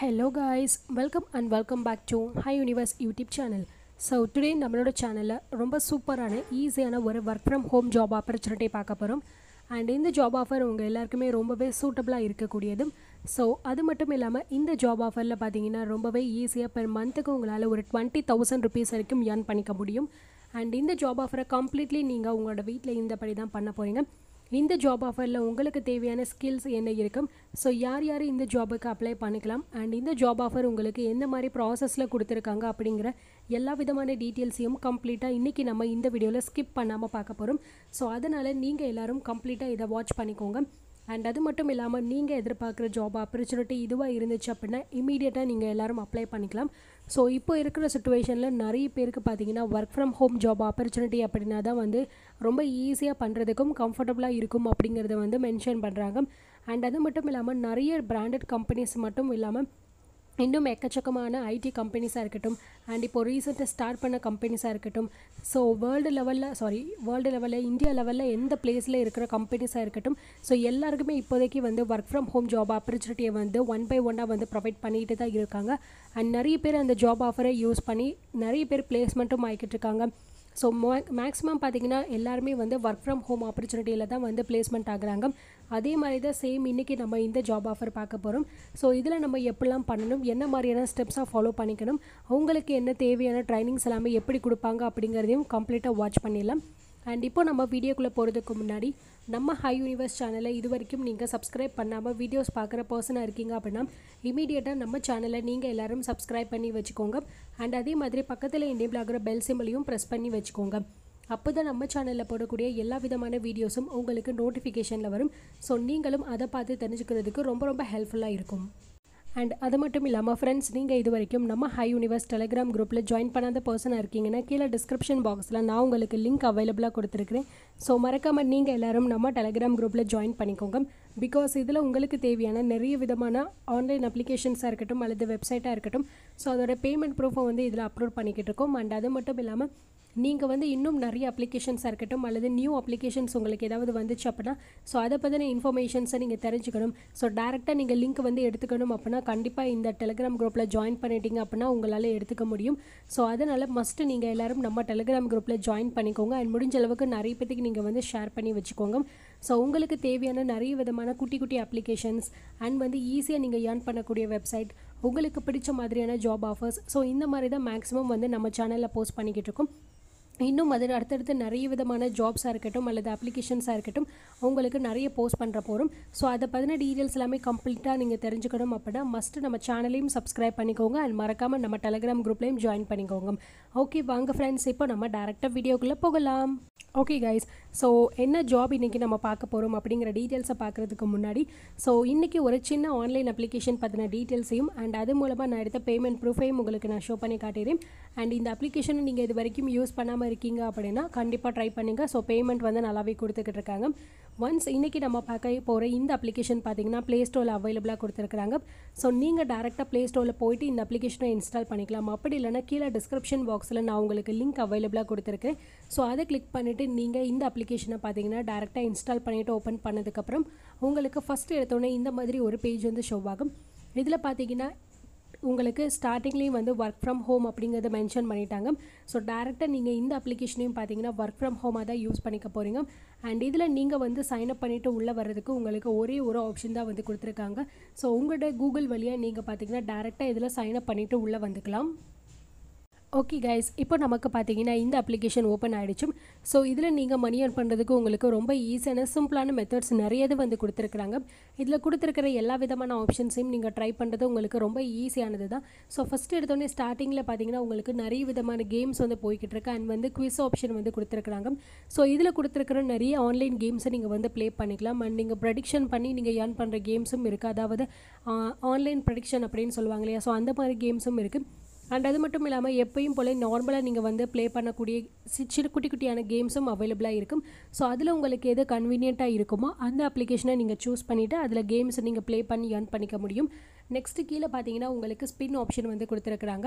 hello guys welcome and welcome back to Hi Universe YouTube channel so today நம்மளோட சேனலில் ரொம்ப சூப்பரான ஈஸியான ஒரு work from home job opportunity பார்க்க போகிறோம் அண்ட் இந்த ஜாப் ஆஃபர் உங்கள் எல்லாருக்குமே ரொம்பவே சூட்டபுளாக இருக்கக்கூடியதும் ஸோ அது மட்டும் இல்லாமல் இந்த ஜாப் ஆஃபரில் பார்த்தீங்கன்னா ரொம்பவே ஈஸியாக பெர் மந்த்துக்கு உங்களால் ஒரு டுவெண்ட்டி தௌசண்ட் ருபீஸ் வரைக்கும் ஏர்ன் பண்ணிக்க முடியும் அண்ட் இந்த ஜாப் ஆஃபரை கம்ப்ளீட்லி நீங்கள் உங்களோட வீட்டில் இருந்தபடி தான் பண்ண போகிறீங்க இந்த ஜாப் ஆஃபரில் உங்களுக்கு தேவையான ஸ்கில்ஸ் என்ன இருக்கும் ஸோ யார் யார் இந்த ஜாபுக்கு அப்ளை பண்ணிக்கலாம் அண்ட் இந்த ஜாப் ஆஃபர் உங்களுக்கு எந்த மாதிரி ப்ராசஸில் கொடுத்துருக்காங்க அப்படிங்கிற எல்லா விதமான டீட்டெயில்ஸையும் கம்ப்ளீட்டாக இன்றைக்கி நம்ம இந்த வீடியோவில் ஸ்கிப் பண்ணாமல் பார்க்க போகிறோம் ஸோ அதனால் நீங்கள் எல்லோரும் கம்ப்ளீட்டாக இதை வாட்ச் பண்ணிக்கோங்க அண்ட் அது மட்டும் இல்லாமல் நீங்கள் எதிர்பார்க்குற ஜாப் ஆப்பர்ச்சுனிட்டி இதுவாக இருந்துச்சு அப்படின்னா இமீடியட்டாக நீங்கள் எல்லோரும் அப்ளை பண்ணிக்கலாம் ஸோ இப்போ இருக்கிற சுச்சுவேஷனில் நிறைய பேருக்கு பார்த்தீங்கன்னா work from home job opportunity அப்படின்னா தான் வந்து ரொம்ப ஈஸியாக பண்ணுறதுக்கும் கம்ஃபர்டபுளாக இருக்கும் அப்படிங்கிறத வந்து மென்ஷன் பண்ணுறாங்க அண்ட் அது மட்டும் இல்லாமல் நிறைய பிராண்டட் கம்பெனிஸ் மட்டும் இல்லாமல் இன்னும் எக்கச்சக்கமான ஐடி கம்பெனிஸாக இருக்கட்டும் அண்ட் இப்போ ரீசெண்டாக ஸ்டார்ட் பண்ண கம்பெனிஸாக இருக்கட்டும் ஸோ வேர்ல்டு லெவலில் சாரி வேர்ல்டு லெவலில் இந்தியா லெவலில் எந்த பிளேஸில் இருக்கிற கம்பெனிஸாக இருக்கட்டும் ஸோ எல்லாருக்குமே இப்போதைக்கு வந்து ஒர்க் ஃப்ரம் ஹோம் ஜாப் ஆப்பர்ச்சுனிட்டியை வந்து ஒன் பை ஒன்னாக வந்து ப்ரொவைட் பண்ணிட்டு தான் இருக்காங்க அண்ட் நிறைய பேர் அந்த ஜாப் ஆஃபரை யூஸ் பண்ணி நிறைய பேர் பிளேஸ்மெண்ட்டும் ஆகிக்கிட்டு இருக்காங்க ஸோ மேக்ஸிமம் பார்த்தீங்கன்னா எல்லாருமே வந்து ஒர்க் ஃப்ரம் ஹோம் ஆப்பர்ச்சுனிட்டியில் தான் வந்து பிளேஸ்மெண்ட் ஆகுறாங்க அதே மாதிரி தான் சேம் இன்றைக்கி நம்ம இந்த ஜாப் ஆஃபர் பார்க்க போகிறோம் ஸோ இதில் நம்ம எப்படிலாம் பண்ணணும் என்ன மாதிரியான ஸ்டெப்ஸாக ஃபாலோ பண்ணிக்கணும் அவங்களுக்கு என்ன தேவையான ட்ரைனிங்ஸ் எல்லாமே எப்படி கொடுப்பாங்க அப்படிங்கிறதையும் கம்ப்ளீட்டாக வாட்ச் பண்ணிடலாம் அண்ட் இப்போ நம்ம வீடியோக்குள்ளே போகிறதுக்கு முன்னாடி நம்ம ஹை யூனிவர்ஸ் சேனலை இது வரைக்கும் நீங்கள் சப்ஸ்கிரைப் பண்ணாமல் வீடியோஸ் பார்க்குற பர்சனாக இருக்கீங்க அப்படின்னா இமீடியட்டாக நம்ம சேனலை நீங்கள் எல்லோரும் சப்ஸ்கிரைப் பண்ணி வச்சுக்கோங்க அண்ட் அதே மாதிரி பக்கத்தில் எனேபிள் ஆகிற பெல் சிம்பிளையும் ப்ரெஸ் பண்ணி வச்சுக்கோங்க அப்போ தான் நம்ம சேனலில் போடக்கூடிய எல்லா விதமான வீடியோஸும் உங்களுக்கு நோட்டிஃபிகேஷனில் வரும் ஸோ நீங்களும் அதை பார்த்து தெரிஞ்சுக்கிறதுக்கு ரொம்ப ரொம்ப ஹெல்ப்ஃபுல்லாக இருக்கும் அண்ட் அது மட்டும் இல்லாமல் ஃப்ரெண்ட்ஸ் நீங்கள் இது வரைக்கும் நம்ம ஹை யூனிவர்ஸ் டெலிகிராம் குரூப்பில் ஜாயின் பண்ணாத பர்சனாக இருக்கீங்கன்னா கீழே டிஸ்கிரிப்ஷன் பாக்ஸில் நான் உங்களுக்கு லிங்க் அவைலபிளாக கொடுத்துருக்கிறேன் ஸோ மறக்காமல் நீங்கள் எல்லோரும் நம்ம டெலிகிராம் குரூப்பில் ஜாயின் பண்ணிக்கோங்க பிகாஸ் இதில் உங்களுக்கு தேவையான நிறைய விதமான ஆன்லைன் அப்ளிகேஷன்ஸாக இருக்கட்டும் அல்லது வெப்சைட்டாக இருக்கட்டும் ஸோ அதோட பேமெண்ட் ப்ரூஃபை வந்து இதில் அப்லோட் பண்ணிக்கிட்டு இருக்கோம் அண்ட் அது மட்டும் இல்லாமல் நீங்கள் வந்து இன்னும் நிறைய அப்ளிகேஷன்ஸாக இருக்கட்டும் அல்லது நியூ அப்ளிகேஷன்ஸ் உங்களுக்கு ஏதாவது வந்துச்சு அப்படின்னா ஸோ அதை பற்றின இன்ஃபர்மேஷன்ஸை நீங்கள் தெரிஞ்சுக்கணும் ஸோ டேரெக்டாக நீங்கள் லிங்க் வந்து எடுத்துக்கணும் அப்படின்னா கண்டிப்பாக இந்த டெலிகிராம் குரூப்பில் ஜாயின் பண்ணிட்டீங்க அப்படின்னா உங்களால் எடுத்துக்க முடியும் ஸோ அதனால் மஸ்ட்டு நீங்கள் எல்லோரும் நம்ம டெலிகிராம் குரூப்பில் ஜாயின் பண்ணிக்கோங்க அண்ட் முடிஞ்ச அளவுக்கு நிறைய பேத்துக்கு நீங்கள் வந்து ஷேர் பண்ணி வச்சுக்கோங்க ஸோ உங்களுக்கு தேவையான நிறைய விதமான குட்டி குட்டி அப்ளிகேஷன்ஸ் அண்ட் வந்து ஈஸியாக நீங்கள் ஏர்ன் பண்ணக்கூடிய வெப்சைட் உங்களுக்கு பிடிச்ச மாதிரியான ஜாப் ஆஃபர்ஸ் ஸோ இந்த மாதிரி தான் மேக்ஸிமம் வந்து நம்ம சேனலில் போஸ்ட் பண்ணிக்கிட்டு இருக்கோம் இன்னும் அது அடுத்தடுத்து நிறைய விதமான ஜாப்ஸாக இருக்கட்டும் அல்லது அப்ளிகேஷன்ஸாக இருக்கட்டும் உங்களுக்கு நிறைய போஸ்ட் பண்ணுற போகிறோம் ஸோ அதை பற்றின டீட்டெயில்ஸ் எல்லாமே கம்ப்ளீட்டாக நீங்கள் தெரிஞ்சுக்கணும் அப்படின்னா மஸ்ட்டு நம்ம சேனலையும் சப்ஸ்கிரைப் பண்ணிக்கோங்க அண்ட் மறக்காமல் நம்ம டெலிகிராம் குரூப்லேயும் ஜாயின் பண்ணிக்கோங்க ஓகே வாங்க ஃப்ரெண்ட்ஸ் இப்போ நம்ம டேரெக்டாக வீடியோக்குள்ளே போகலாம் ஓகே கைஸ் ஸோ என்ன ஜாப் இன்றைக்கி நம்ம பார்க்க போகிறோம் அப்படிங்கிற டீட்டெயில்ஸை பார்க்குறதுக்கு முன்னாடி ஸோ இன்றைக்கி ஒரு சின்ன ஆன்லைன் அப்ளிகேஷன் பற்றின டீட்டெயில்ஸையும் அண்ட் அது மூலமாக நான் எடுத்த பேமெண்ட் ப்ரூஃபையும் உங்களுக்கு நான் ஷோ பண்ணி காட்டிடுறேன் அண்ட் இந்த அப்ளிகேஷனை நீங்கள் இது வரைக்கும் யூஸ் பண்ணாமல் இருக்கீங்க அப்படின்னா கண்டிப்பாக ட்ரை பண்ணுங்கள் ஸோ பேமெண்ட் வந்து நல்லாவே கொடுத்துக்கிட்டு இருக்காங்க ஒன்ஸ் இன்றைக்கி நம்ம பார்க்க போகிற இந்த அப்ளிகேஷன் பார்த்தீங்கன்னா ப்ளே ஸ்டோரில் அவைலபிளாக கொடுத்துருக்காங்க ஸோ நீங்கள் டேரெக்டாக ப்ளே ஸ்டோரில் போயிட்டு இந்த அப்ளிகேஷனை இன்ஸ்டால் பண்ணிக்கலாம் அப்படி இல்லைனா கீழே டிஸ்கிரிப்ஷன் பாக்ஸில் நான் உங்களுக்கு லிங்க் அவைலபிளாக கொடுத்துருக்கேன் ஸோ அதை கிளிக் பண்ணிவிட்டு நீங்கள் இந்த அப்ளிகேஷனை பார்த்தீங்கன்னா டேரெக்டாக இன்ஸ்டால் பண்ணிவிட்டு ஓப்பன் பண்ணதுக்கப்புறம் உங்களுக்கு ஃபஸ்ட்டு எடுத்தோடனே இந்த மாதிரி ஒரு பேஜ் வந்து ஷோ ஆகும் இதில் பார்த்தீங்கன்னா உங்களுக்கு ஸ்டார்டிங்லேயும் வந்து ஒர்க் ஃப்ரம் ஹோம் அப்படிங்கிறத மென்ஷன் பண்ணிட்டாங்க ஸோ டேரெக்டாக நீங்கள் இந்த அப்ளிகேஷனையும் பார்த்தீங்கன்னா ஒர்க் ஃப்ரம் ஹோமாக தான் யூஸ் பண்ணிக்க போகிறீங்க அண்ட் இதில் நீங்கள் வந்து சைன் அப் பண்ணிவிட்டு உள்ளே வர்றதுக்கு உங்களுக்கு ஒரே ஒரு ஆப்ஷன் தான் வந்து கொடுத்துருக்காங்க ஸோ உங்களோட கூகுள் வழியாக நீங்கள் பார்த்தீங்கன்னா டேரெக்டாக இதில் சைன் அப் பண்ணிவிட்டு உள்ளே வந்துக்கலாம் ஓகே கைஸ் இப்போ நமக்கு பார்த்தீங்கன்னா இந்த அப்ளிகேஷன் ஓப்பன் ஆகிடுச்சும் ஸோ இதில் நீங்கள் மணி ஏர்ன் பண்ணுறதுக்கு உங்களுக்கு ரொம்ப ஈஸியான சிம்பிளான மெத்தட்ஸ் நிறைய இது வந்து கொடுத்துருக்குறாங்க இதில் கொடுத்துருக்கிற எல்லா விதமான ஆப்ஷன்ஸையும் நீங்கள் ட்ரை பண்ணுறது உங்களுக்கு ரொம்ப ஈஸியானது தான் ஸோ ஃபஸ்ட்டு எடுத்தோடனே ஸ்டார்டிங்கில் பார்த்தீங்கன்னா உங்களுக்கு நிறைய விதமான கேம்ஸ் வந்து போய்கிட்டு இருக்கு அண்ட் வந்து குவிஸ் ஆப்ஷன் வந்து கொடுத்துருக்குறாங்க ஸோ இதில் கொடுத்துருக்கிற நிறைய ஆன்லைன் கேம்ஸை நீங்கள் வந்து ப்ளே பண்ணிக்கலாம் அண்ட் நீங்கள் ப்ரெடிக்ஷன் பண்ணி நீங்கள் ஏர்ன் பண்ணுற கேம்ஸும் இருக்குது அதாவது ஆன்லைன் ப்ரெடிக்ஷன் அப்படின்னு சொல்லுவாங்க இல்லையா ஸோ அந்த மாதிரி கேம்ஸும் இருக்குது அண்ட் அது மட்டும் இல்லாமல் எப்பயும் போல் நார்மலாக நீங்கள் வந்து ப்ளே பண்ணக்கூடிய சின்ன குட்டி குட்டியான கேம்ஸும் அவைலபிளாக இருக்கும் ஸோ அதில் உங்களுக்கு எது கன்வீனியண்ட்டாக இருக்குமோ அந்த அப்ளிகேஷனை நீங்கள் சூஸ் பண்ணிவிட்டு அதில் கேம்ஸ் நீங்கள் ப்ளே பண்ணி ஏர்ன் பண்ணிக்க முடியும் நெக்ஸ்ட்டு கீழே பார்த்தீங்கன்னா உங்களுக்கு ஸ்பின் ஆப்ஷன் வந்து கொடுத்துருக்குறாங்க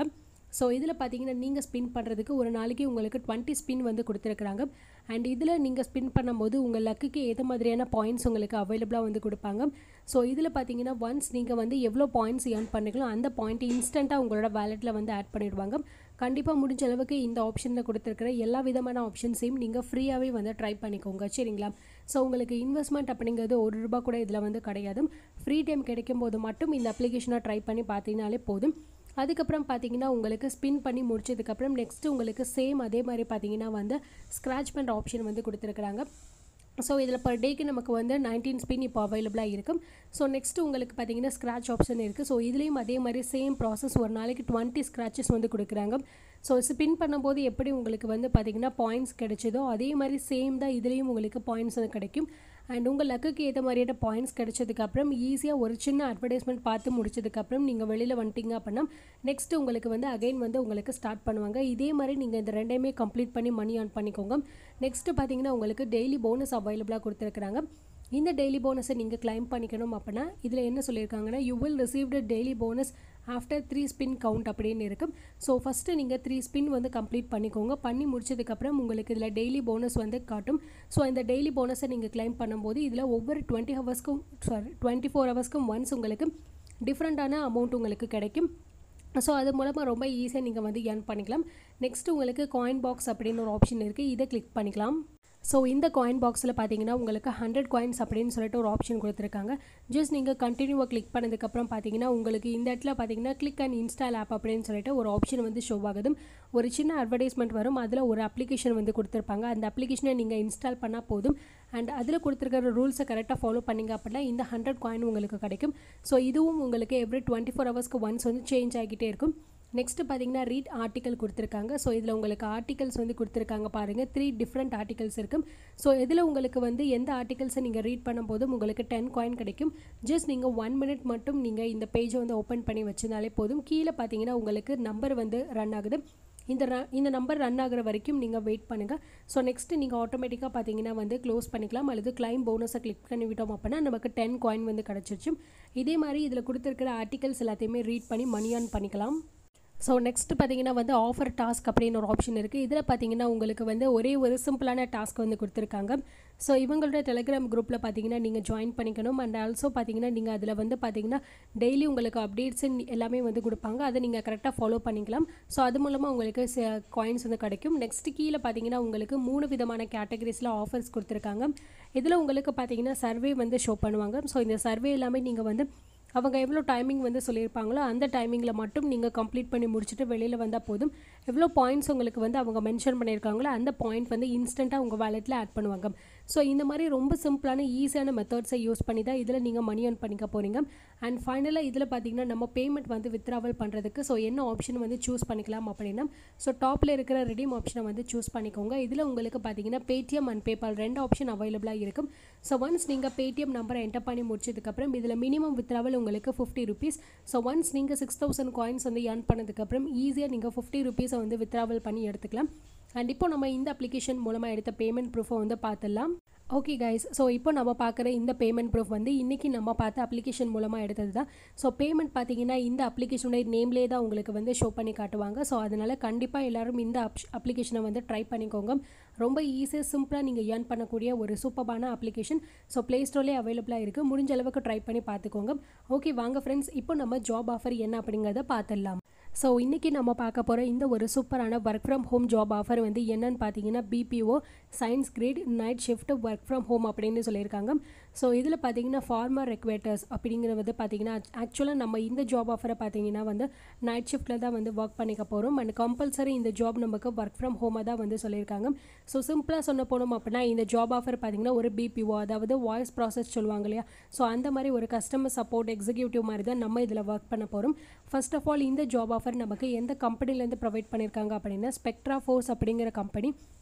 ஸோ இதில் பார்த்தீங்கன்னா நீங்கள் ஸ்பின் பண்ணுறதுக்கு ஒரு நாளைக்கு உங்களுக்கு டுவெண்ட்டி ஸ்பின் வந்து கொடுத்துருக்குறாங்க அண்ட் இதில் நீங்கள் ஸ்பின் பண்ணும்போது உங்கள் லக்குக்கு ஏற்ற மாதிரியான பாயிண்ட்ஸ் உங்களுக்கு அவைலபிளாக வந்து கொடுப்பாங்க ஸோ இதில் பார்த்தீங்கன்னா ஒன்ஸ் நீங்கள் வந்து எவ்வளோ பாயிண்ட்ஸ் ஏர்ன் பண்ணிங்களோ அந்த பாயிண்ட் இன்ஸ்டண்ட்டாக உங்களோட வேலெட்டில் வந்து ஆட் பண்ணிடுவாங்க கண்டிப்பாக முடிஞ்ச அளவுக்கு இந்த ஆப்ஷனில் கொடுத்துருக்கிற எல்லா விதமான ஆப்ஷன்ஸையும் நீங்கள் ஃப்ரீயாகவே வந்து ட்ரை பண்ணிக்கோங்க சரிங்களா ஸோ உங்களுக்கு இன்வெஸ்ட்மெண்ட் அப்படிங்கிறது ஒரு ரூபா கூட இதில் வந்து கிடையாது ஃப்ரீ டைம் கிடைக்கும் போது மட்டும் இந்த அப்ளிகேஷனை ட்ரை பண்ணி பார்த்தீங்கனாலே போதும் அதுக்கப்புறம் பார்த்தீங்கன்னா உங்களுக்கு ஸ்பின் பண்ணி முடிச்சதுக்கப்புறம் நெக்ஸ்ட்டு உங்களுக்கு சேம் அதே மாதிரி பார்த்தீங்கன்னா வந்து ஸ்க்ராட்ச் பண்ணுற ஆப்ஷன் வந்து கொடுத்துருக்குறாங்க ஸோ இதில் பர் டேக்கு நமக்கு வந்து நைன்டீன் ஸ்பின் இப்போ அவைலபிளாக இருக்கும் ஸோ நெக்ஸ்ட்டு உங்களுக்கு பார்த்தீங்கன்னா ஸ்க்ராட்ச் ஆப்ஷன் இருக்குது ஸோ இதுலேயும் அதே மாதிரி சேம் ப்ராசஸ் ஒரு நாளைக்கு டுவெண்ட்டி ஸ்க்ராச்சஸ் வந்து கொடுக்குறாங்க ஸோ ஸ்பின் பண்ணும்போது எப்படி உங்களுக்கு வந்து பார்த்தீங்கன்னா பாயிண்ட்ஸ் கிடைச்சதோ அதே மாதிரி சேம் தான் இதுலேயும் உங்களுக்கு பாயிண்ட்ஸ் வந்து கிடைக்கும் அண்ட் உங்கள் லக்குக்கு ஏற்ற மாதிரியான பாயிண்ட்ஸ் கிடைச்சதுக்கப்புறம் ஈஸியாக ஒரு சின்ன அட்வர்டைஸ்மெண்ட் பார்த்து முடிச்சதுக்கப்புறம் நீங்கள் வெளியில் வந்துட்டீங்க அப்படின்னா நெக்ஸ்ட் உங்களுக்கு வந்து அகைன் வந்து உங்களுக்கு ஸ்டார்ட் பண்ணுவாங்க இதே மாதிரி நீங்கள் இந்த ரெண்டையுமே கம்ப்ளீட் பண்ணி மணி ஆன் பண்ணிக்கோங்க நெக்ஸ்ட்டு பார்த்தீங்கன்னா உங்களுக்கு டெய்லி போனஸ் அவைலபிளாக கொடுத்துருக்குறாங்க இந்த டெய்லி போனஸை நீங்கள் கிளைம் பண்ணிக்கணும் அப்படின்னா இதில் என்ன சொல்லியிருக்காங்கன்னா you will receive the daily bonus after three spin count அப்படின்னு இருக்கும் ஸோ ஃபஸ்ட்டு நீங்கள் த்ரீ ஸ்பின் வந்து கம்ப்ளீட் பண்ணிக்கோங்க பண்ணி முடிச்சதுக்கப்புறம் உங்களுக்கு இதில் டெய்லி போனஸ் வந்து காட்டும் ஸோ இந்த டெய்லி போனஸை நீங்கள் கிளைம் பண்ணும்போது இதில் ஒவ்வொரு டுவெண்ட்டி ஹவர்ஸ்க்கும் சாரி டுவெண்ட்டி ஃபோர் ஹவர்ஸ்க்கும் ஒன்ஸ் உங்களுக்கு டிஃப்ரெண்ட்டான அமௌண்ட் உங்களுக்கு கிடைக்கும் ஸோ அது மூலமாக ரொம்ப ஈஸியாக நீங்கள் வந்து ஏர்ன் பண்ணிக்கலாம் நெக்ஸ்ட் உங்களுக்கு காயின் பாக்ஸ் அப்படின்னு ஒரு ஆப்ஷன் இருக்குது இதை கிளிக் பண்ணிக்கலாம் ஸோ இந்த காயின் பாக்ஸில் பார்த்தீங்கன்னா உங்களுக்கு ஹண்ட்ரட் காயின்ஸ் அப்படின்னு சொல்லிட்டு ஒரு ஆப்ஷன் கொடுத்துருக்காங்க ஜஸ்ட் நீங்கள் கண்டினியூவாக கிளிக் பண்ணதுக்கப்புறம் பார்த்தீங்கன்னா உங்களுக்கு இந்த இடத்துல பார்த்தீங்கன்னா கிளிக் அண்ட் இன்ஸ்டால் ஆப் அப்படின்னு சொல்லிட்டு ஒரு ஆப்ஷன் வந்து ஷோ ஆகுது ஒரு சின்ன அட்வர்டைஸ்மெண்ட் வரும் அதில் ஒரு அப்ளிகேஷன் வந்து கொடுத்துருப்பாங்க அந்த அப்ளிகேஷனை நீங்கள் இன்ஸ்டால் பண்ணால் போதும் அண்ட் அதில் கொடுத்துருக்கிற ரூல்ஸை கரெக்டாக ஃபாலோ பண்ணிங்க அப்படின்னா இந்த ஹண்ட்ரட் காயின் உங்களுக்கு கிடைக்கும் ஸோ இதுவும் உங்களுக்கு எவ்ரி டுவெண்ட்டி ஃபோர் ஹவர்ஸ்க்கு ஒன்ஸ் வந்து சேஞ்ச் ஆகிட்டே இருக்கும் நெக்ஸ்ட்டு பார்த்தீங்கன்னா ரீட் ஆர்டிக்கல் கொடுத்துருக்காங்க ஸோ இதில் உங்களுக்கு ஆர்டிகல்ஸ் வந்து கொடுத்துருக்காங்க பாருங்கள் த்ரீ டிஃப்ரெண்ட் ஆர்டிகல்ஸ் இருக்கும் ஸோ இதில் உங்களுக்கு வந்து எந்த ஆர்டிகல்ஸை நீங்கள் ரீட் பண்ணும்போதும் உங்களுக்கு டென் காயின் கிடைக்கும் ஜஸ்ட் நீங்கள் ஒன் மினிட் மட்டும் நீங்கள் இந்த பேஜை வந்து ஓப்பன் பண்ணி வச்சிருந்தாலே போதும் கீழே பார்த்தீங்கன்னா உங்களுக்கு நம்பர் வந்து ரன் ஆகுது இந்த ர இந்த நம்பர் ரன் ஆகிற வரைக்கும் நீங்கள் வெயிட் பண்ணுங்கள் ஸோ நெக்ஸ்ட்டு நீங்கள் ஆட்டோமேட்டிக்காக பார்த்தீங்கன்னா வந்து க்ளோஸ் பண்ணிக்கலாம் அல்லது கிளைம் போனஸை கிளிக் பண்ணி விட்டோம் அப்படின்னா நமக்கு டென் காயின் வந்து கிடச்சிருச்சு இதே மாதிரி இதில் கொடுத்துருக்கிற ஆர்டிகல்ஸ் எல்லாத்தையுமே ரீட் பண்ணி மணி ஆன் பண்ணிக்கலாம் ஸோ நெக்ஸ்ட் பார்த்தீங்கன்னா வந்து ஆஃபர் டாஸ்க் அப்படின்னு ஒரு ஆப்ஷன் இருக்குது இதில் பார்த்தீங்கன்னா உங்களுக்கு வந்து ஒரே ஒரு சிம்பிளான டாஸ்க் வந்து கொடுத்துருக்காங்க ஸோ இவங்களோட டெலிகிராம் குரூப்பில் பார்த்தீங்கன்னா நீங்கள் ஜாயின் பண்ணிக்கணும் அண்ட் ஆல்சோ பார்த்தீங்கன்னா நீங்கள் அதில் வந்து பார்த்தீங்கன்னா டெய்லி உங்களுக்கு அப்டேட்ஸ் எல்லாமே வந்து கொடுப்பாங்க அதை நீங்கள் கரெக்டாக ஃபாலோ பண்ணிக்கலாம் ஸோ அது மூலமாக உங்களுக்கு காயின்ஸ் வந்து கிடைக்கும் நெக்ஸ்ட் கீழே பார்த்தீங்கன்னா உங்களுக்கு மூணு விதமான கேட்டகரிஸில் ஆஃபர்ஸ் கொடுத்துருக்காங்க இதில் உங்களுக்கு பார்த்தீங்கன்னா சர்வே வந்து ஷோ பண்ணுவாங்க ஸோ இந்த சர்வே எல்லாமே நீங்கள் வந்து அவங்க எவ்வளோ டைமிங் வந்து சொல்லியிருப்பாங்களோ அந்த டைமிங்கில் மட்டும் நீங்கள் கம்ப்ளீட் பண்ணி முடிச்சுட்டு வெளியில் வந்தால் போதும் எவ்வளோ பாயிண்ட்ஸ் உங்களுக்கு வந்து அவங்க மென்ஷன் பண்ணியிருக்காங்களோ அந்த பாயிண்ட் வந்து இன்ஸ்டண்ட்டாக உங்கள் வேலெட்டில் ஆட் பண்ணுவாங்க ஸோ இந்த மாதிரி ரொம்ப சிம்பிளான ஈஸியான மெத்தட்ஸை யூஸ் பண்ணி தான் இதில் நீங்கள் மணி earn பண்ணிக்க போகிறீங்க அண்ட் ஃபைனலாக இதில் பார்த்தீங்கன்னா நம்ம பேமெண்ட் வந்து வித்ராவல் பண்ணுறதுக்கு ஸோ என்ன ஆப்ஷன் வந்து சூஸ் பண்ணிக்கலாம் அப்படின்னா ஸோ டாப்பில் இருக்கிற ரெடீம் ஆப்ஷனை வந்து சூஸ் பண்ணிக்கோங்க இதில் உங்களுக்கு பார்த்தீங்கன்னா பேடிஎம் அண்ட் பேபால் ரெண்டு ஆப்ஷன் அவைலபிளாக இருக்கும் ஸோ ஒன்ஸ் நீங்கள் பேடிஎம் நம்பரை என்டர் பண்ணி முடிச்சதுக்கப்புறம் இதில் மினிமம் வித்ராவல் உங்களுக்கு ஃபிஃப்டி ருபீஸ் ஸோ ஒன்ஸ் நீங்கள் சிக்ஸ் தௌசண்ட் காயின்ஸ் வந்து ஏர்ன் பண்ணதுக்கப்புறம் ஈஸியாக நீங்கள் ஃபிஃப்டி ருபீஸை வந்து வித்ராவல் பண்ணி எடுத்துக்கலாம் அண்ட் இப்போ நம்ம இந்த அப்ளிகேஷன் மூலமாக எடுத்த பேமெண்ட் ப்ரூஃபை வந்து பார்த்துடலாம் ஓகே கைஸ் ஸோ இப்போ நம்ம பார்க்குற இந்த பேமெண்ட் ப்ரூஃப் வந்து இன்றைக்கி நம்ம பார்த்த அப்ளிகேஷன் மூலமாக எடுத்தது தான் ஸோ பேமெண்ட் பார்த்தீங்கன்னா இந்த அப்ளிகேஷனுடைய நேம்லேயே தான் உங்களுக்கு வந்து ஷோ பண்ணி காட்டுவாங்க ஸோ அதனால் கண்டிப்பாக எல்லாரும் இந்த அப் அப்ளிகேஷனை வந்து ட்ரை பண்ணிக்கோங்க ரொம்ப ஈஸியாக சிம்பிளாக நீங்கள் ஏர்ன் பண்ணக்கூடிய ஒரு சூப்பரான அப்ளிகேஷன் ஸோ ப்ளே ஸ்டோர்லேயே அவைலபிளாக இருக்குது முடிஞ்ச அளவுக்கு ட்ரை பண்ணி பார்த்துக்கோங்க ஓகே வாங்க ஃப்ரெண்ட்ஸ் இப்போ நம்ம ஜாப் ஆஃபர் என்ன அப்படிங்கிறத பார்த்துடலாம் ஸோ இன்றைக்கி நம்ம பார்க்க போகிற இந்த ஒரு சூப்பரான work from home job offer வந்து என்னன்னு பார்த்தீங்கன்னா BPO science great night shift work from home அப்படின்னு சொல்லியிருக்காங்க ஸோ இதில் பார்த்தீங்கன்னா ஃபார்மர் ரெக்வேட்டர்ஸ் அப்படிங்கிறது வந்து பார்த்தீங்கன்னா ஆக்சுவலாக நம்ம இந்த ஜாப் ஆஃபரை பார்த்தீங்கன்னா வந்து நைட் ஷிஃப்ட்டில் தான் வந்து ஒர்க் பண்ணிக்க போகிறோம் அண்ட் கம்பல்சரி இந்த ஜாப் நமக்கு ஒர்க் ஃப்ரம் ஹோமாக தான் வந்து சொல்லியிருக்காங்க ஸோ சிம்பிளாக சொன்ன போனோம் அப்படின்னா இந்த ஜாப் ஆஃபர் பார்த்தீங்கன்னா ஒரு பிபிஓ அதாவது வாய்ஸ் ப்ராசஸ் சொல்லுவாங்க இல்லையா ஸோ அந்த மாதிரி ஒரு கஸ்டமர் சப்போர்ட் எக்ஸிக்யூட்டிவ் மாதிரி தான் நம்ம இதில் ஒர்க் பண்ண போகிறோம் ஃபர்ஸ்ட் ஆஃப் ஆல் இந்த ஜாப் ஆஃபர் நமக்கு எந்த கம்பெனிலேருந்து ப்ரொவைட் பண்ணியிருக்காங்க அப்படின்னா ஸ்பெக்ட்ரா ஃபோர்ஸ் அப்படிங்கிற கம்பெனி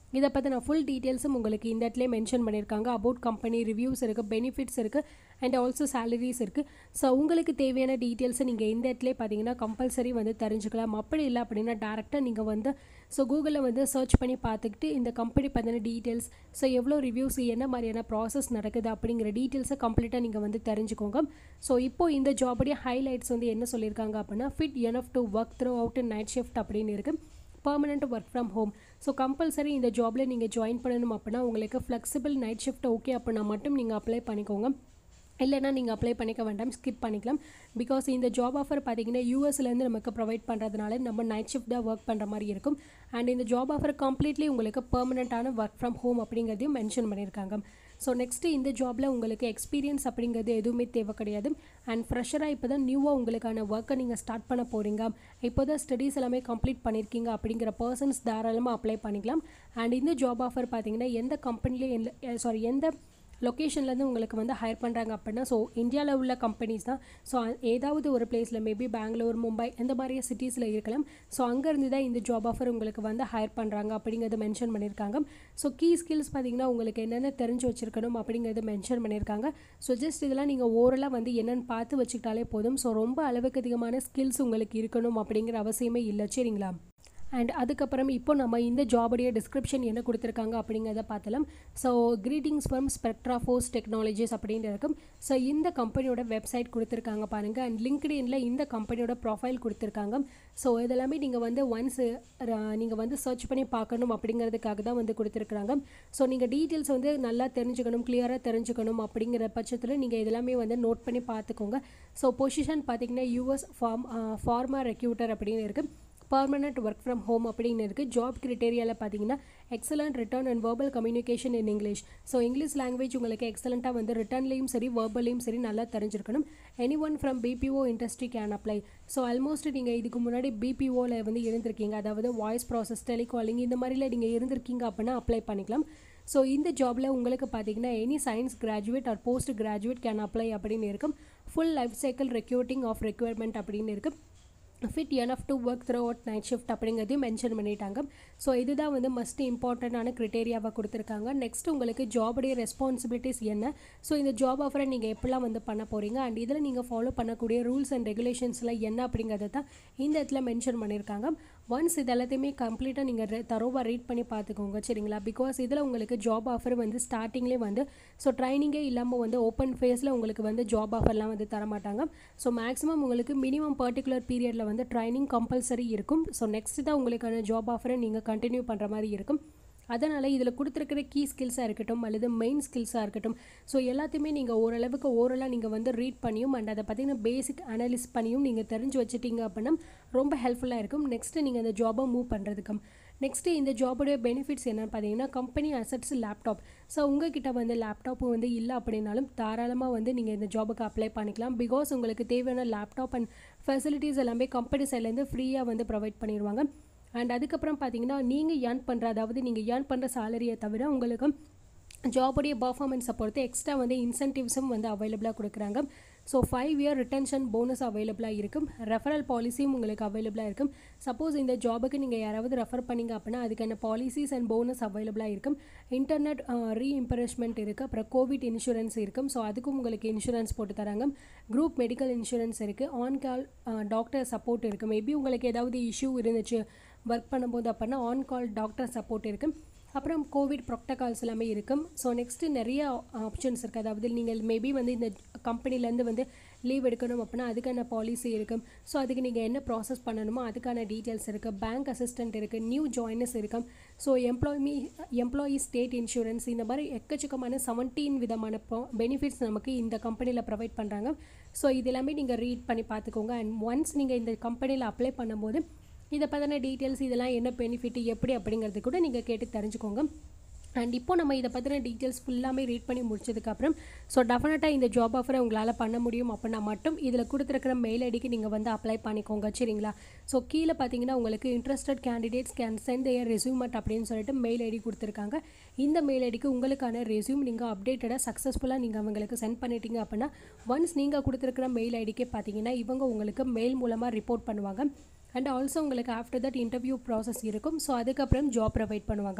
இதை பற்றி நான் ஃபுல் டீட்டெயில்ஸும் உங்களுக்கு இந்த இடத்துல மென்ஷன் பண்ணியிருக்காங்க அபவுட் கம்பெனி ரிவ்யூஸ் இருக்குது பெனிஃபிட்ஸ் இருக்குது அண்ட் ஆல்சோ சேலரிஸ் இருக்குது ஸோ உங்களுக்கு தேவையான டீட்டெயில்ஸை நீங்கள் இந்த இடத்துல பார்த்தீங்கன்னா கம்பல்சரி வந்து தெரிஞ்சுக்கலாம் அப்படி இல்லை அப்படின்னா டேரெக்டாக நீங்கள் வந்து ஸோ கூகுளில் வந்து சர்ச் பண்ணி பார்த்துக்கிட்டு இந்த கம்பெனி பற்றின டீட்டெயில்ஸ் ஸோ எவ்வளோ ரிவ்யூஸ் என்ன மாதிரியான ப்ராசஸ் நடக்குது அப்படிங்கிற டீட்டெயில்ஸை கம்ப்ளீட்டாக நீங்கள் வந்து தெரிஞ்சுக்கோங்க ஸோ இப்போ இந்த ஜாபுடைய ஹைலைட்ஸ் வந்து என்ன சொல்லியிருக்காங்க அப்படின்னா fit enough to work throughout night shift அப்படின்னு இருக்குது permanent work from home so compulsory இந்த ஜாபில் நீங்கள் ஜாயின் பண்ணணும் அப்படின்னா உங்களுக்கு ஃப்ளெக்சிபிள் நைட் ஷிஃப்ட் ஓகே அப்படின்னா மட்டும் நீங்கள் அப்ளை பண்ணிக்கோங்க இல்லைனா நீங்கள் அப்ளை பண்ணிக்க வேண்டாம் ஸ்கிப் பண்ணிக்கலாம் பிகாஸ் இந்த ஜாப் ஆஃபர் பார்த்தீங்கன்னா யூஎஸ்லேருந்து நமக்கு ப்ரொவைட் பண்ணுறதுனால நம்ம நைட் ஷிஃப்ட் தான் ஒர்க் பண்ணுற மாதிரி இருக்கும் அண்ட் இந்த ஜாப் ஆஃபர் கம்ப்ளீட்லி உங்களுக்கு பெர்மனெண்ட்டான ஒர்க் ஃப்ரம் ஹோம் அப்படிங்கிறதையும் மென்ஷன் பண்ணியிருக்காங்க ஸோ நெக்ஸ்ட்டு இந்த ஜாபில் உங்களுக்கு எக்ஸ்பீரியன்ஸ் அப்படிங்கிறது எதுவுமே தேவை கிடையாது அண்ட் ஃப்ரெஷராக இப்போ தான் நியூவாக உங்களுக்கான ஒர்க்கை நீங்கள் ஸ்டார்ட் பண்ண போகிறீங்க இப்போ தான் ஸ்டடீஸ் எல்லாமே கம்ப்ளீட் பண்ணியிருக்கீங்க அப்படிங்கிற பர்சன்ஸ் தாராளமாக அப்ளை பண்ணிக்கலாம் அண்ட் இந்த ஜாப் ஆஃபர் பார்த்தீங்கன்னா எந்த கம்பெனிலே சாரி எந்த லொக்கேஷன்லேருந்து உங்களுக்கு வந்து ஹையர் பண்ணுறாங்க அப்படின்னா ஸோ இந்தியாவில் உள்ள கம்பெனிஸ் தான் ஸோ ஏதாவது ஒரு பிளேஸில் மேபி பெங்களூர் மும்பை இந்த மாதிரி சிட்டிஸில் இருக்கலாம் ஸோ அங்கேருந்து தான் இந்த ஜாப் ஆஃபர் உங்களுக்கு வந்து ஹையர் பண்ணுறாங்க அப்படிங்கிறத மென்ஷன் பண்ணியிருக்காங்க ஸோ கீ ஸ்கில்ஸ் பார்த்தீங்கன்னா உங்களுக்கு என்னென்ன தெரிஞ்சு வச்சுருக்கணும் அப்படிங்கிறத மென்ஷன் பண்ணியிருக்காங்க ஸோ ஜஸ்ட் இதெல்லாம் நீங்கள் ஓரலாக வந்து என்னென்னு பார்த்து வச்சுக்கிட்டாலே போதும் ஸோ ரொம்ப அளவுக்கு அதிகமான ஸ்கில்ஸ் உங்களுக்கு இருக்கணும் அப்படிங்கிற அவசியமே இல்லை சரிங்களா அண்ட் அதுக்கப்புறம் இப்போ நம்ம இந்த ஜாபுடைய டிஸ்கிரிப்ஷன் என்ன கொடுத்துருக்காங்க அப்படிங்கிறத பார்த்தலாம் so greetings from Spectra Force Technologies அப்படின்னு இருக்கும் ஸோ இந்த கம்பெனியோட வெப்சைட் கொடுத்துருக்காங்க பாருங்கள் அண்ட் லிங்க்டின்ல இந்த கம்பெனியோட ப்ரொஃபைல் கொடுத்துருக்காங்க ஸோ இதெல்லாமே நீங்கள் வந்து ஒன்ஸ் நீங்கள் வந்து சர்ச் பண்ணி பார்க்கணும் அப்படிங்கிறதுக்காக தான் வந்து கொடுத்துருக்குறாங்க ஸோ நீங்கள் டீட்டெயில்ஸ் வந்து நல்லா தெரிஞ்சுக்கணும் கிளியராக தெரிஞ்சுக்கணும் அப்படிங்கிற பட்சத்தில் நீங்கள் இதெல்லாமே வந்து நோட் பண்ணி பார்த்துக்கோங்க ஸோ பொசிஷன் பார்த்தீங்கன்னா யூஎஸ் ஃபார்ம் ஃபார்மர் ரெக்யூட்டர் அப்படின்னு இருக்குது பர்மனெண்ட் ஒர்க் ஃப்ரம் ஹோம் அப்படின்னு இருக்குது ஜாப் கிரிட்டேரியாவில் பார்த்தீங்கன்னா excellent written and verbal communication in English so English language உங்களுக்கு எக்ஸலண்ட்டாக வந்து ரிட்டர்ன்லேயும் சரி வேர்பல்லையும் சரி நல்லா தெரிஞ்சிருக்கணும் any one from BPO industry can apply so almost நீங்கள் இதுக்கு முன்னாடி பிபிஓவில் வந்து இருந்திருக்கீங்க அதாவது வாய்ஸ் ப்ராசஸ் டெலிகாலிங் இந்த மாதிரில நீங்கள் இருந்திருக்கீங்க அப்படின்னா அப்ளை பண்ணிக்கலாம் ஸோ இந்த ஜாபில் உங்களுக்கு பார்த்தீங்கன்னா any science graduate or post graduate can apply அப்படின்னு இருக்கும் full life cycle recruiting of requirement அப்படின்னு இருக்குது fit enough to work throughout night shift அப்படிங்கிறதையும் மென்ஷன் பண்ணிட்டாங்க ஸோ இதுதான் வந்து மஸ்ட் இம்பார்ட்டண்ட்டான க்ரிட்டேரியாவாக கொடுத்துருக்காங்க நெக்ஸ்ட் உங்களுக்கு ஜாபுடைய ரெஸ்பான்சிபிலிட்டிஸ் என்ன ஸோ இந்த ஜாப் ஆஃபரை நீங்கள் எப்படிலாம் வந்து பண்ண போகிறீங்க அண்ட் இதில் நீங்கள் ஃபாலோ பண்ணக்கூடிய ரூல்ஸ் அண்ட் ரெகுலேஷன்ஸ்லாம் என்ன அப்படிங்கிறத தான் இந்த இடத்துல மென்ஷன் பண்ணியிருக்காங்க ஒன்ஸ் இது எல்லாத்தையுமே கம்ப்ளீட்டாக நீங்கள் தரோவாக ரீட் பண்ணி பார்த்துக்கோங்க சரிங்களா பிகாஸ் இதில் உங்களுக்கு ஜாப் ஆஃபர் வந்து ஸ்டார்டிங்லேயே வந்து ஸோ ட்ரைனிங்கே இல்லாமல் வந்து ஓப்பன் ஃபேஸில் உங்களுக்கு வந்து ஜாப் ஆஃபர்லாம் வந்து தர மாட்டாங்க ஸோ மேக்ஸிமம் உங்களுக்கு மினிமம் பர்டிகுலர் பீரியடில் வந்து ட்ரைனிங் கம்பல்சரி இருக்கும் ஸோ நெக்ஸ்ட் தான் உங்களுக்கான ஜாப் ஆஃபரை நீங்கள் கண்டினியூ பண்ணுற மாதிரி இருக்கும் அதனால் இதில் கொடுத்துருக்கிற கீ ஸ்கில்ஸாக இருக்கட்டும் அல்லது மெயின் ஸ்கில்ஸாக இருக்கட்டும் ஸோ எல்லாத்தையுமே நீங்கள் ஓரளவுக்கு ஓரலாக நீங்கள் வந்து ரீட் பண்ணியும் அண்ட் அதை பார்த்தீங்கன்னா பேசிக் அனலிஸ் பண்ணியும் நீங்கள் தெரிஞ்சு வச்சுட்டீங்க அப்படின்னா ரொம்ப ஹெல்ப்ஃபுல்லாக இருக்கும் நெக்ஸ்ட்டு நீங்கள் அந்த ஜாபை மூவ் பண்ணுறதுக்கும் நெக்ஸ்ட்டு இந்த ஜாபுடைய பெனிஃபிட்ஸ் என்னென்னு பார்த்தீங்கன்னா கம்பெனி அசட்ஸ் லேப்டாப் ஸோ உங்ககிட்ட வந்து லேப்டாப்பு வந்து இல்லை அப்படின்னாலும் தாராளமாக வந்து நீங்கள் இந்த ஜாபுக்கு அப்ளை பண்ணிக்கலாம் பிகாஸ் உங்களுக்கு தேவையான லேப்டாப் அண்ட் ஃபெசிலிட்டிஸ் எல்லாமே கம்பெனி சைட்லேருந்து ஃப்ரீயாக வந்து ப்ரொவைட் பண்ணிடுவாங்க அண்ட் அதுக்கப்புறம் பார்த்தீங்கன்னா நீங்கள் ஏர்ன் பண்ணுற அதாவது நீங்கள் ஏர்ன் பண்ணுற சேலரியை தவிர உங்களுக்கு ஜாபுடைய பர்ஃபார்மன்ஸை பொறுத்து எக்ஸ்ட்ரா வந்து இன்சென்டிவ்ஸும் வந்து அவைலபிளாக கொடுக்குறாங்க so five year retention bonus அவைலபிளாக இருக்கும் ரெஃபரல் பாலிசியும் உங்களுக்கு அவைலபிளாக இருக்கும் சப்போஸ் இந்த ஜாபுக்கு நீங்கள் யாராவது ரெஃபர் பண்ணிங்க அப்படின்னா அதுக்கான பாலிசிஸ் அண்ட் போனஸ் அவைலபிளாக இருக்கும் இன்டர்நெட் ரீஇம்பரேஷ்மெண்ட் இருக்குது அப்புறம் கோவிட் இன்சூரன்ஸ் இருக்கும் ஸோ அதுக்கும் உங்களுக்கு இன்சூரன்ஸ் போட்டு தராங்க குரூப் மெடிக்கல் இன்சூரன்ஸ் இருக்குது ஆன் கால் டாக்டர் சப்போர்ட் இருக்குது மேபி உங்களுக்கு ஏதாவது இஷ்யூ இருந்துச்சு ஒர்க் பண்ணும்போது அப்படின்னா ஆன் கால் டாக்டர் சப்போர்ட் இருக்குது அப்புறம் கோவிட் ப்ரொக்டகால்ஸ் எல்லாமே இருக்கும் ஸோ நெக்ஸ்ட்டு நிறைய ஆப்ஷன்ஸ் இருக்குது அதாவது நீங்கள் மேபி வந்து இந்த கம்பெனிலேருந்து வந்து லீவ் எடுக்கணும் அப்படின்னா அதுக்கான பாலிசி இருக்கும் ஸோ அதுக்கு நீங்கள் என்ன ப்ராசஸ் பண்ணணுமோ அதுக்கான டீட்டெயில்ஸ் இருக்குது பேங்க் அசிஸ்டன்ட் இருக்குது நியூ ஜாயினர்ஸ் இருக்கும் so employee employee state insurance இந்த மாதிரி எக்கச்சக்கமான செவன்டீன் விதமான பெனிஃபிட்ஸ் நமக்கு இந்த கம்பெனியில் ப்ரொவைட் பண்ணுறாங்க ஸோ இது எல்லாமே நீங்கள் ரீட் பண்ணி பார்த்துக்கோங்க அண்ட் ஒன்ஸ் நீங்கள் இந்த கம்பெனியில் அப்ளை பண்ணும்போது இதை பற்றின டீட்டெயில்ஸ் இதெல்லாம் என்ன பெனிஃபிட் எப்படி அப்படிங்கிறது கூட நீங்கள் கேட்டு தெரிஞ்சுக்கோங்க அண்ட் இப்போ நம்ம இதை பற்றின டீட்டெயில்ஸ் ஃபுல்லாமே ரீட் பண்ணி முடிச்சதுக்கப்புறம் ஸோ டெஃபினட்டாக இந்த ஜாப் ஆஃபரை உங்களால் பண்ண முடியும் அப்படின்னா மட்டும் இதில் கொடுத்துருக்கிற மெயில் ஐடிக்கு நீங்கள் வந்து அப்ளை பண்ணிக்கோங்க சரிங்களா ஸோ கீழே பார்த்தீங்கன்னா உங்களுக்கு interested candidates can send your resume at அப்படின்னு சொல்லிட்டு மெயில் ஐடி கொடுத்துருக்காங்க இந்த மெயில் ஐடிக்கு உங்களுக்கான ரெசியூம் நீங்கள் அப்டேட்டடாக சக்ஸஸ்ஃபுல்லாக நீங்கள் அவங்களுக்கு சென்ட் பண்ணிட்டீங்க அப்படின்னா ஒன்ஸ் நீங்கள் கொடுத்துருக்கிற மெயில் ஐடிக்கே பார்த்தீங்கன்னா இவங்க உங்களுக்கு மெயில் மூலமாக ரிப்போர்ட் பண்ணுவாங்க அண்ட் ஆல்சோ உங்களுக்கு ஆஃப்டர் தட் இன்டர்வியூ ப்ராசஸ் இருக்கும் ஸோ அதுக்கப்புறம் ஜாப் ப்ரொவைட் பண்ணுவாங்க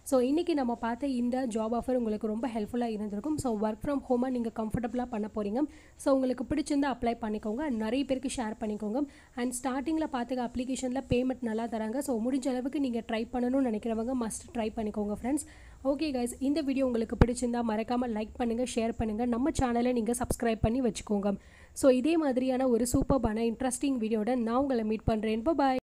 ஸோ இன்றைக்கி நம்ம பார்த்த இந்த ஜாப் ஆஃபர் உங்களுக்கு ரொம்ப ஹெல்ப்ஃபுல்லாக இருந்திருக்கும் ஸோ ஒர்க் ஃப்ரம் ஹோமாக நீங்கள் கம்ஃபர்டபுளாக பண்ண போகிறீங்க ஸோ உங்களுக்கு பிடிச்சிருந்தா அப்ளை பண்ணிக்கோங்க and நிறைய பேருக்கு ஷேர் பண்ணிக்கோங்க அண்ட் ஸ்டார்டிங்கில் பார்த்துக்க அப்ளிகேஷனில் பேமெண்ட் நல்லா தராங்க ஸோ முடிஞ்ச அளவுக்கு நீங்கள் ட்ரை பண்ணணும்னு நினைக்கிறவங்க மஸ்ட் ட்ரை பண்ணிக்கோங்க ஃப்ரெண்ட்ஸ் ஓகே கைஸ் இந்த வீடியோ உங்களுக்கு பிடிச்சிருந்தா மறக்காமல் லைக் பண்ணுங்கள் ஷேர் பண்ணுங்கள் நம்ம சேனலை நீங்கள் சப்ஸ்கிரைப் பண்ணி வச்சுக்கோங்க ஸோ இதே மாதிரியான ஒரு சூப்பர்பான இன்ட்ரெஸ்டிங் வீடியோட நான் உங்களை மீட் பண்ணுறேன் பாய்